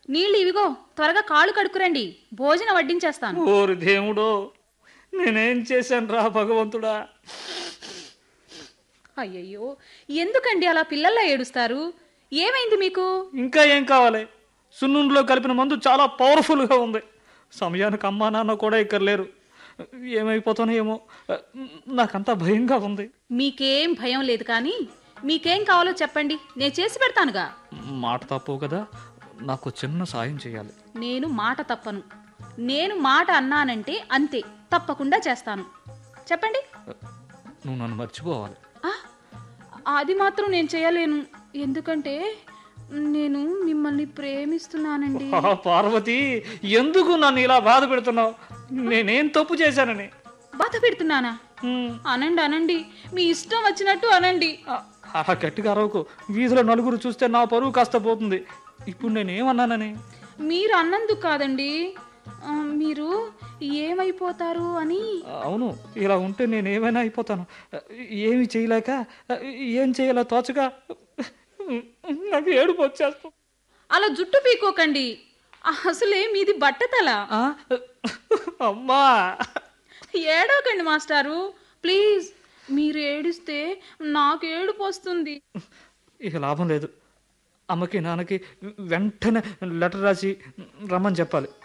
నీళ్ళు ఇవిగో త్వరగా కాళ్ళు కడుక్కురండి భోజనం వడ్డించేస్తాను ఓరి దేవుడో నేనేం చేశాను రా భగవంతుడా అయ్యయ్యో ఎందుకండి అలా పిల్లల్లా ఏడుస్తారు ఏమైంది మీకు ఇంకా ఏం కావాలి సున్నుండిలో కలిపిన మందు చాలా పవర్ఫుల్గా ఉంది సమయానికి అమ్మా నాన్న కూడా ఇక్కడ లేరు ఏమైపోతానో ఏమో నాకంతా భయంగా ఉంది మీకేం భయం లేదు కానీ మీకేం కావాలో చెప్పండి నేను చేసి పెడతానుగా మాట తప్పవు కదా నాకు చిన్న సాయం చేయాలి నేను మాట తప్పను నేను మాట అన్నానంటే అంతే తప్పకుండా చేస్తాను చెప్పండి నువ్వు నన్ను మర్చిపోవాలి ఆ, అది మాత్రం నేను చేయలేను ఎందుకంటే నేను మిమ్మల్ని ప్రేమిస్తున్నానండి ఆ, పార్వతి ఎందుకు నన్ను ఇలా బాధ పెడుతున్నావు నేనేం తప్పు చేశానని బాధ పెడుతున్నానా ఉమ్, అనండి అనండి మీ ఇష్టం వచ్చినట్టు అనండి ఆ, అలా గట్టిగా అరవకు వీధిలో నలుగురు చూస్తే నా పరువు కాస్త పోతుంది ఇప్పుడు నేనేమన్నానని మీరు అన్నందుకు కాదండి ఆ, మీరు ఏమైపోతారు అని అవును ఇలా ఉంటే నేను ఏమైనా అయిపోతాను ఏమి చేయలేక ఏం చేయాలో తోచగా నాకు ఏడుపు వచ్చేస్తాం అలా జుట్టు పీకోకండి అసలే మీది బట్టతల ఆ? అమ్మా ఏడవకండి మాస్టారు ప్లీజ్ మీరు ఏడిస్తే నాకు ఏడుపు వస్తుంది ఇక లాభం లేదు అమ్మకి నాన్నకి వెంటనే లెటర్ రాసి రమ్మని చెప్పాలి